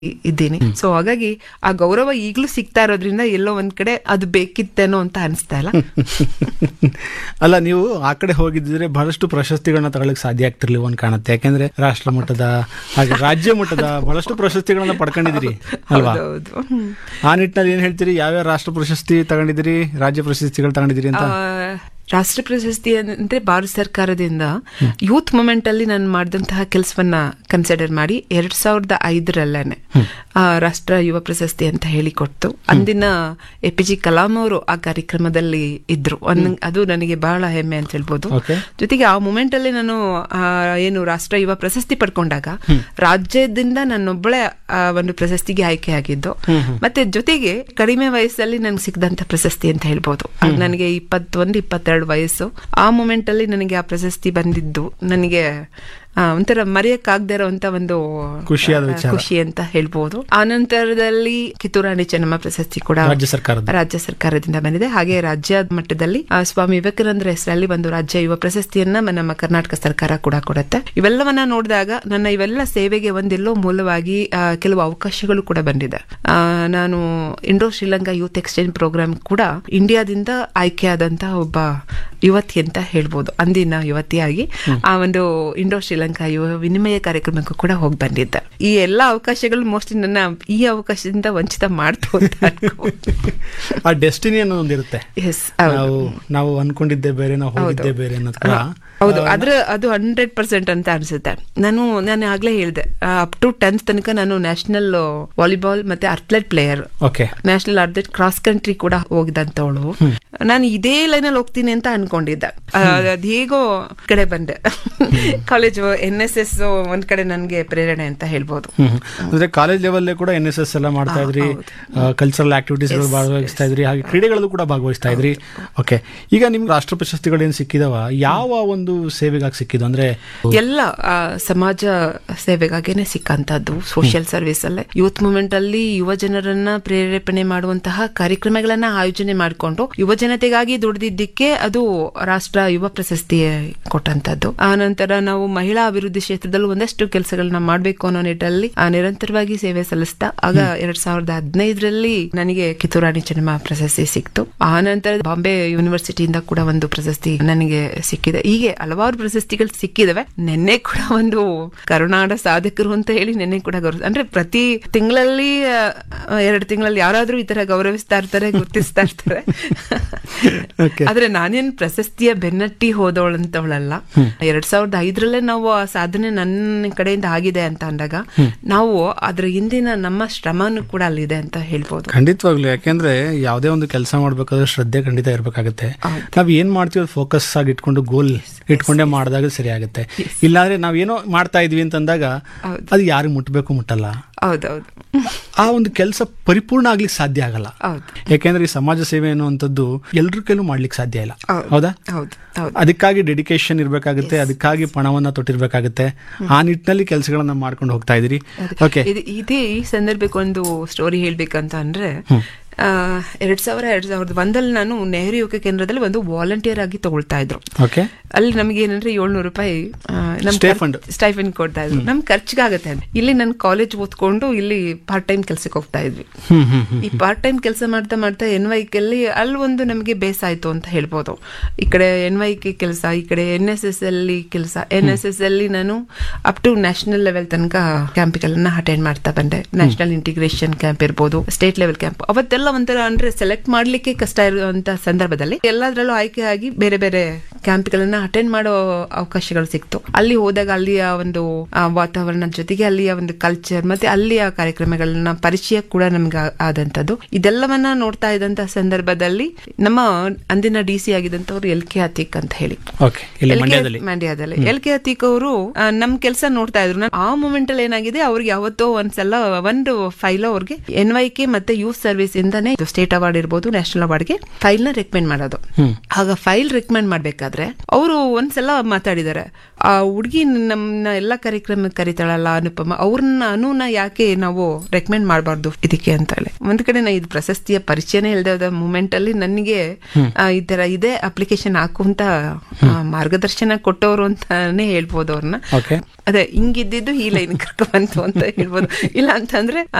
ಇದ್ದೀನಿ ಸೊ ಹಾಗಾಗಿ ಆ ಗೌರವ ಈಗಲೂ ಸಿಗ್ತಾ ಇರೋದ್ರಿಂದ ಎಲ್ಲೋ ಒಂದ್ ಕಡೆ ಅದು ಬೇಕಿತ್ತೇನೋ ಅಂತ ಅನಿಸ್ತಾ ಇಲ್ಲ ಅಲ್ಲ ನೀವು ಆ ಕಡೆ ಹೋಗಿದ್ದಿದ್ರೆ ಬಹಳಷ್ಟು ಪ್ರಶಸ್ತಿಗಳನ್ನ ತಗೊಳಕ್ ಸಾಧ್ಯ ಆಗ್ತಿರ್ಲಿಲ್ಲ ಒಂದ್ ಕಾಣುತ್ತೆ ಯಾಕೆಂದ್ರೆ ರಾಷ್ಟ್ರ ಮಟ್ಟದ ಹಾಗೆ ರಾಜ್ಯ ಮಟ್ಟದ ಬಹಳಷ್ಟು ಪ್ರಶಸ್ತಿಗಳನ್ನ ಪಡ್ಕೊಂಡಿದ್ದೀರಿ ಅಲ್ವಾ ಹೌದೌದು ಹ್ಮ್. ಆ ನಿಟ್ಟಿನಲ್ಲಿ ಏನ್ ಹೇಳ್ತೀರಿ ಯಾವ್ಯಾವ ರಾಷ್ಟ್ರ ಪ್ರಶಸ್ತಿ ತಗೊಂಡಿದ್ದೀರಿ ರಾಜ್ಯ ಪ್ರಶಸ್ತಿಗಳು ತಗೊಂಡಿದ್ದೀರಿ ಅಂತ ಆ, ರಾಷ್ಟ್ರ ಪ್ರಶಸ್ತಿ ಅಂದ್ರೆ ಭಾರತ ಸರ್ಕಾರದಿಂದ ಯೂತ್ ಮೂಮೆಂಟ್ ಅಲ್ಲಿ ನಾನು ಮಾಡಿದಂತಹ ಕೆಲಸವನ್ನ ಕನ್ಸಿಡರ್ ಮಾಡಿ ಎರಡ್ ಸಾವಿರದ ಐದರಲ್ಲೇನೆ ಆ, ರಾಷ್ಟ್ರ ಯುವ ಪ್ರಶಸ್ತಿ ಅಂತ ಹೇಳಿಕೊಟ್ಟು ಅಂದಿನ ಎ ಪಿ ಜಿ ಕಲಾಂ ಅವರು ಆ ಕಾರ್ಯಕ್ರಮದಲ್ಲಿ ಇದ್ರು ಒಂದ್- ಅದು ನನಗೆ ಬಹಳ ಹೆಮ್ಮೆ ಅಂತ ಹೇಳ್ಬೋದು Okay. ಜೊತೆಗೆ ಆ ಮೂಮೆಂಟ್ ಅಲ್ಲಿ ನಾನು ಆ, ಏನು ರಾಷ್ಟ್ರ ಯುವ ಪ್ರಶಸ್ತಿ ಪಡ್ಕೊಂಡಾಗ ರಾಜ್ಯದಿಂದ ನನ್ನೊಬ್ಬಳೆ ಆ ಒಂದು ಪ್ರಶಸ್ತಿಗೆ ಆಯ್ಕೆ ಆಗಿದ್ದು ಮತ್ತೆ ಜೊತೆಗೆ ಕಡಿಮೆ ವಯಸ್ಸಲ್ಲಿ ನನ್ಗೆ ಸಿಕ್ಕದಂತ ಪ್ರಶಸ್ತಿ ಅಂತ ಹೇಳ್ಬೋದು ಆಗ ನನಗೆ ಇಪ್ಪತ್ತೊಂದು ಇಪ್ಪತ್ತೆರಡು ವಯಸ್ಸು ಆ ಮೂಮೆಂಟ್ ಅಲ್ಲಿ ನನಗೆ ಆ ಪ್ರಶಸ್ತಿ ಬಂದಿದ್ದು ನನಗೆ ಆ, ಒಂಥರ ಮರೆಯಕ್ಕಾಗದೇ ಇರೋಂತ ಒಂದು ಖುಷಿಯಾದ ಆ, ವಿಚಾರ. ಖುಷಿ ಅಂತ ಹೇಳ್ಬೋದು ಆನಂತರದಲ್ಲಿ ಕಿತ್ತೂರಾಣಿ ಚೆನ್ನಮ್ಮ ಪ್ರಶಸ್ತಿ ಕೂಡ ರಾಜ್ಯ ಸರ್ಕಾರದ ರಾಜ್ಯ ಸರ್ಕಾರದಿಂದ ಬಂದಿದೆ ಹಾಗೆ ರಾಜ್ಯ ಮಟ್ಟದಲ್ಲಿ ಆ, ಸ್ವಾಮಿ ವಿವೇಕಾನಂದರ ಹೆಸರಲ್ಲಿ ಒಂದು ರಾಜ್ಯ ಯುವ ಪ್ರಶಸ್ತಿಯನ್ನ ಮ- ನಮ್ಮ ಕರ್ನಾಟಕ ಸರ್ಕಾರ ಕೂಡ ಕೊಡುತ್ತೆ ಇವೆಲ್ಲವನ್ನ ನೋಡಿದಾಗ ನನ್ನ ಇವೆಲ್ಲ ಸೇವೆಗೆ ಒಂದೆಲ್ಲೋ ಮೂಲವಾಗಿ ಆ, ಕೆಲವು ಅವಕಾಶಗಳು ಕೂಡ ಬಂದಿದೆ ಆ, ನಾನು Indo Sri Lanka youth exchange program ಕೂಡ ಇಂಡಿಯಾದಿಂದ ಆಯ್ಕೆಯಾದಂತಹ ಒಬ್ಬ ಯುವತಿ ಅಂತ ಹೇಳ್ಬೋದು ಅಂದಿನ ಯುವತಿಯಾಗಿ ಆ ಒಂದು ಇಂಡೋ ಶ್ರೀಲಂಕಾ ಯುವ ವಿನಿಮಯ ಕಾರ್ಯಕ್ರಮಕ್ಕೂ ಕೂಡ ಹೋಗಿ ಬಂದಿದ್ದೆ ಈ ಎಲ್ಲಾ ಅವಕಾಶಗಳು ಮೋಸ್ಟ್ಲಿ ನನ್ನ ಈ ಅವಕಾಶದಿಂದ ವಂಚಿತ ಮಾಡ್ತು ಅಂತ ಅನ್ಕೋಬೋದು. ಆ ಡೆಸ್ಟಿನಿ ಅನ್ನೋದೊಂದಿರುತ್ತೆ Yes, ಹೌದು. ನಾವು ನಾವು ಅನ್ಕೊಂಡಿದ್ದೆ ಬೇರೆ ನಾವು ಹೋಗಿದ್ದೆ ಬೇರೆ ಅನ್ನೋದು ಕೂಡ ಹೌದು ಅದ್ರ ಅದು ಹಂಡ್ರೆಡ್ ಪರ್ಸೆಂಟ್ ಅಂತ ಅನ್ಸುತ್ತೆ ನಾನು ನಾನು ಆಗ್ಲೇ ಹೇಳಿದೆ ಅಪ್ ಟು ಟೆಂತ್ ತನಕ ನಾನು ನ್ಯಾಷನಲ್ ವಾಲಿಬಾಲ್ ಮತ್ತೆ athlete player okay national athlete cross country ಕೂಡ ಹೋಗಿದಂತವಳು ನಾನು ಇದೇ ಲೈನಲ್ಲಿ ಹೋಗ್ತೀನಿ ಅಂತ ಅನ್ಕೊಂಡಿದ್ದೆ ಆ, ಅದ್ ಹೇಗೋ ಈ ಕಡೆ ಬಂದೆ ಕಾಲೇಜು ಎನ್ ಎಸ್ ಎಸ್ ಒಂದ್ ಕಡೆ ನನ್ಗೆ ಪ್ರೇರಣೆ ಅಂತ ಹೇಳ್ಬೋದು ಹ್ಮ್ ಅಂದ್ರೆ ಕಾಲೇಜ್ ಲೆವೆಲ್ ಕೂಡ ಎನ್ ಎಸ್ ಎಸ್ ಎಲ್ಲ ಮಾಡ್ತಾ ಇದ್ರಿ ಕಲ್ಚರಲ್ ಆಕ್ಟಿವಿಟೀಸ್ ಭಾಗವಹಿಸ್ತಾ ಇದ್ರಿ ಹಾಗೆ ಕ್ರೀಡೆಗಳಲ್ಲೂ ಕೂಡ ಭಾಗವಹಿಸ್ತಾ ಇದ್ರಿ ಓಕೆ ಈಗ ನಿಮ್ಗೆ ರಾಷ್ಟ್ರ ಪ್ರಶಸ್ತಿಗಳೇನು ಸಿಕ್ಕಿದವ ಯಾವ ಒಂದು ಸೇವೆಗಾಗಿ ಸಿಕ್ಕಿದ್ದು ಅಂದ್ರೆ ಎಲ್ಲ ಆ, ಸಮಾಜ ಸೇವೆಗಾಗೇನೆ ಸಿಕ್ಕಂತದ್ದು ಸೋಷಿಯಲ್ ಸರ್ವಿಸ್ ಅಲ್ಲೇ ಯೂತ್ ಮೂವ್ಮೆಂಟ್ ಅಲ್ಲಿ ಯುವ ಜನರನ್ನ ಪ್ರೇರೇಪಣೆ ಮಾಡುವಂತಹ ಕಾರ್ಯಕ್ರಮಗಳನ್ನ ಆಯೋಜನೆ ಮಾಡಿಕೊಂಡು ಯುವ ಜನತೆಗಾಗಿ ದುಡಿದಿದ್ದಕ್ಕೆ ಅದು ರಾಷ್ಟ್ರ ಯುವ ಪ್ರಶಸ್ತಿ ಕೊಟ್ಟಂತದ್ದು ಆ ನಂತರ ನಾವು ಮಹಿಳಾ ಅಭಿವೃದ್ಧಿ ಕ್ಷೇತ್ರದಲ್ಲಿ ಒಂದಷ್ಟು ಕೆಲಸಗಳನ್ನ ಮಾಡಬೇಕು ಅನ್ನೋ ನಿಟ್ಟಲ್ಲಿ ಆ, ನಿರಂತರವಾಗಿ ಸೇವೆ ಸಲ್ಲಿಸ್ತಾ ಆಗ ಎರಡ್ ಸಾವಿರದ ಹದಿನೈದರಲ್ಲಿ ನನಗೆ ಕಿತ್ತೂರಾಣಿ ಚೆನ್ನಮ್ಮ ಪ್ರಶಸ್ತಿ ಸಿಕ್ತು ಆ ನಂತರ ಬಾಂಬೆ ಯೂನಿವರ್ಸಿಟಿಯಿಂದ ಕೂಡ ಒಂದು ಪ್ರಶಸ್ತಿ ನನಗೆ ಸಿಕ್ಕಿದೆ ಹೀಗೆ ಹಲವಾರು ಪ್ರಶಸ್ತಿಗಳು ಸಿಕ್ಕಿದಾವೆ ನಿನ್ನೆ ಕೂಡ ಒಂದು ಕರುನಾಡ ಸಾಧಕರು ಅಂತ ಹೇಳಿ ನಿನ್ನೆ ಕೂಡ ಗೌರವ ಅಂದ್ರೆ ಪ್ರತಿ ತಿಂಗಳಲ್ಲಿ ಎರಡು ತಿಂಗಳಲ್ಲಿ ಯಾರಾದ್ರೂ ಈ ತರ ಗೌರವಿಸ್ತಾ ಇರ್ತಾರೆ ಗುರ್ತಿಸ್ತಾ ಇರ್ತಾರೆ Okay. ಆದ್ರೆ ನಾನೇನ್ ಪ್ರಶಸ್ತಿಯ ಬೆನ್ನಟ್ಟಿ ಹೋದವಳಂತವಳಲ್ಲ ಎರಡ್ ಸಾವಿರದ ಐದರಲ್ಲೇ ನಾವು ಆ ಸಾಧನೆ ನನ್ನ ಕಡೆಯಿಂದ ಆಗಿದೆ ಅಂತ ಅಂದಾಗ ನಾವು ಅದ್ರ ಹಿಂದಿನ ನಮ್ಮ ಶ್ರಮನೂ ಕೂಡ ಅಲ್ಲಿದೆ ಅಂತ ಹೇಳ್ಬೋದು ಖಂಡಿತವಾಗ್ಲು ಯಾಕೆಂದ್ರೆ ಯಾವುದೇ ಒಂದು ಕೆಲಸ ಮಾಡ್ಬೇಕಾದ್ರೆ ಶ್ರದ್ಧೆ ಖಂಡಿತ ಇರ್ಬೇಕಾಗುತ್ತೆ ನಾವ್ ಏನ್ ಮಾಡ್ತೀವಿ ಅದು ಫೋಕಸ್ ಆಗಿ ಇಟ್ಕೊಂಡು ಗೋಲ್ ಇಟ್ಕೊಂಡೇ ಮಾಡಿದಾಗ ಸರಿ ಆಗುತ್ತೆ ಇಲ್ಲಾಂದ್ರೆ ನಾವ್ ಏನೋ ಮಾಡ್ತಾ ಇದ್ವಿ ಅಂತಂದಾಗ ಹೌದು. ಅದು ಯಾರಿಗೆ ಮುಟ್ಬೇಕು ಮುಟ್ಟಲ್ಲ ಹೌದೌದು ಆ ಒಂದು ಕೆಲಸ ಪರಿಪೂರ್ಣ ಆಗ್ಲಿಕ್ಕೆ ಸಾಧ್ಯ ಆಗಲ್ಲ ಹೌದು ಯಾಕೆಂದ್ರೆ ಈ ಸಮಾಜ ಸೇವೆ ಅನ್ನುವಂಥದ್ದು ಎಲ್ರ ಕೈಲೂ ಮಾಡ್ಲಿಕ್ಕೆ ಸಾಧ್ಯ ಇಲ್ಲ ಹೌದು. ಹೌದಾ ಹೌದು ಹೌದು ಅದಕ್ಕಾಗಿ ಡೆಡಿಕೇಶನ್ ಇರ್ಬೇಕಾಗುತ್ತೆ ಅದಕ್ಕಾಗಿ ಪಣವನ್ನ ತೊಟ್ಟಿರ್ಬೇಕಾಗುತ್ತೆ ಆ ನಿಟ್ಟಿನಲ್ಲಿ ಕೆಲಸಗಳನ್ನ ಮಾಡ್ಕೊಂಡು ಹೋಗ್ತಾ ಇದೀರಿ ಓಕೆ ಇದು ಇದೇ ಈ ಸಂದರ್ಭಕ್ಕೆ ಒಂದು ಸ್ಟೋರಿ ಹೇಳ್ಬೇಕಂತ ಅಂದ್ರೆ ಆ, ಎರಡ್ ಸಾವಿರ ಎರಡ್ ಸಾವಿರದ ಒಂದಲ್ಲಿ ನಾನು ನೆಹರು ಯುವಕ ಕೇಂದ್ರದಲ್ಲಿ ಒಂದು ವಾಲಂಟಿಯರ್ ಆಗಿ ತಗೊಳ್ತಾ ಇದ್ರು ಓಕೆ ಅಲ್ಲಿ ನಮ್ಗೆ ಏನಂದ್ರೆ ಏಳ್ನೂರು ರೂಪಾಯಿ ಆ, ನಮ್ Stipend. ಸ್ಟೈಫಂಡ್ ಕೊಡ್ತಾ ಇದ್ರು ನಮ್ ಖರ್ಚಿಗಾಗತ್ತೆ ಅಂತ ಇಲ್ಲಿ ನಾನು ಕಾಲೇಜ್ ಓದ್ಕೊಂಡು ಇಲ್ಲಿ ಪಾರ್ಟ್ ಟೈಮ್ ಕೆಲ್ಸಕ್ಕೆ ಹೋಗ್ತಾ ಇದ್ವಿ ಹ್ಮ್ ಹ್ಮ್ ಹ್ಮ್ ಈ ಪಾರ್ಟ್ ಟೈಮ್ ಕೆಲಸ ಮಾಡ್ತಾ ಮಾಡ್ತಾ ಎನ್ ವೈ ಅಲ್ಲಿ ಅಲ್ಲಿ ಒಂದು ನಮಗೆ ಬೇಸ್ ಆಯ್ತು ಅಂತ ಹೇಳ್ಬೋದು ಈ ಕಡೆ ಎನ್ ವೈ ಕೆ ಕೆಲಸ ಈ ಕಡೆ ಎನ್ ಎಸ್ ಎಸ್ ಅಲ್ಲಿ ಕೆಲಸ ಎನ್ ಎಸ್ ಎಸ್ ಅಲ್ಲಿ ನಾನು ಅಪ್ ಟು ನ್ಯಾಷನಲ್ ಲೆವೆಲ್ ತನಕ ಕ್ಯಾಂಪ್ಗಳನ್ನ ಅಟೆಂಡ್ ಮಾಡ್ತಾ ಬಂದೆ ನ್ಯಾಷನಲ್ ಇಂಟಿಗ್ರೇಷನ್ ಕ್ಯಾಂಪ್ ಇರ್ಬೋದು ಸ್ಟೇಟ್ ಲೆವೆಲ್ ಕ್ಯಾಂಪ್ ಅವತ್ತೆಲ್ಲ ಒಂಥರ ಅಂದ್ರೆ ಸೆಲೆಕ್ಟ್ ಮಾಡ್ಲಿಕ್ಕೆ ಕಷ್ಟ ಇರುವಂತ ಸಂದರ್ಭದಲ್ಲಿ ಎಲ್ಲದರಲ್ಲೂ ಆಯ್ಕೆ ಆಗಿ ಬೇರೆ ಬೇರೆ ಕ್ಯಾಂಪ್ಗಳನ್ನ ಅಟೆಂಡ್ ಮಾಡೋ ಅವಕಾಶಗಳು ಸಿಕ್ತು ಅಲ್ಲಿ ಹೋದಾಗ ಅಲ್ಲಿಯ ಒಂದು ಆ, ವಾತಾವರಣ ಜೊತೆಗೆ ಅಲ್ಲಿಯ ಒಂದು ಕಲ್ಚರ್ ಮತ್ತೆ ಅಲ್ಲಿಯ ಕಾರ್ಯಕ್ರಮಗಳನ್ನ ಪರಿಚಯ ಕೂಡ ನಮ್ಗೆ ಆ- ಆದಂತದ್ದು ಇದೆಲ್ಲವನ್ನ ನೋಡ್ತಾ ಇದ್ದಂತ ಸಂದರ್ಭದಲ್ಲಿ ನಮ್ಮ ಅಂದಿನ ಡಿ ಸಿ ಆಗಿದ್ದಂತವ್ರು ಎಲ್ ಕೆ ಅತೀಕ್ ಅಂತ ಹೇಳಿ ಓಕೆ ಇಲ್ಲಿ LK ಮಂಡ್ಯದಲ್ಲಿ ಮಂಡ್ಯದಲ್ಲಿ ಎಲ್ ಕೆ ಅತೀಕ್ ಅವರು ನಮ್ ಕೆಲಸ ನೋಡ್ತಾ ಇದ್ರು ನಾನ್ ಆ ಮೂಮೆಂಟ್ ಅಲ್ಲಿ ಏನಾಗಿದೆ ಅವ್ರಿಗೆ ಯಾವತ್ತೋ ಒಂದ್ಸಲ ಒಂದು ಫೈಲ್ ಅವ್ರಿಗೆ ಎನ್ ವೈ ಕೆ ಮತ್ತೆ ಯೂತ್ ಸರ್ವಿಸ್ ಇಂದಾನೆ ಸ್ಟೇಟ್ ಅವಾರ್ಡ್ ಇರ್ಬೋದು ನ್ಯಾಷನಲ್ ಅವಾರ್ಡ್ಗೆ ಫೈಲ್ ನ ರೆಕಮೆಂಡ್ ಮಾಡೋದು ಹ್ಮ್. ಆಗ ಫೈಲ್ ರೆಕಮೆಂಡ್ ಮಾಡ್ಬೇಕಾದ್ರೆ ಮಾತಾಡೋದಾದ್ರೆ ಅವರು ಒಂದ್ಸಲ ಮಾತಾಡಿದ್ದಾರೆ ಆ ಹುಡುಗಿ ನಮ್ಮನ್ನ ಎಲ್ಲಾ ಕಾರ್ಯಕ್ರಮಕ್ಕೆ ಕರಿತಾಳಲ್ಲ ಅನುಪಮ ಅವ್ರನ್ನ ಅನುನ ಯಾಕೆ ನಾವು ರೆಕಮೆಂಡ್ ಮಾಡಬಾರ್ದು ಇದಕ್ಕೆ ಅಂತ ಹೇಳಿ ಒಂದ್ ಕಡೆ ನಾ ಇದು ಪ್ರಶಸ್ತಿಯ ಪರಿಚಯನೇ ಇಲ್ದ ಮೂಮೆಂಟ್ ಅಲ್ಲಿ ನನಗೆ ಆ, ಈ ತರ ಇದೇ ಅಪ್ಲಿಕೇಶನ್ ಹಾಕುವಂತ ಆ, ಮಾರ್ಗದರ್ಶನ ಕೊಟ್ಟವರು ಅಂತಾನೆ ಹೇಳ್ಬೋದು ಅವ್ರನ್ನ ಓಕೆ ಅದೇ ಹಿಂಗಿದ್ದಿದ್ದು ಈ ಲೈನ್ ಬಂತು ಅಂತ ಹೇಳ್ಬೋದು ಇಲ್ಲ ಅಂತಂದ್ರೆ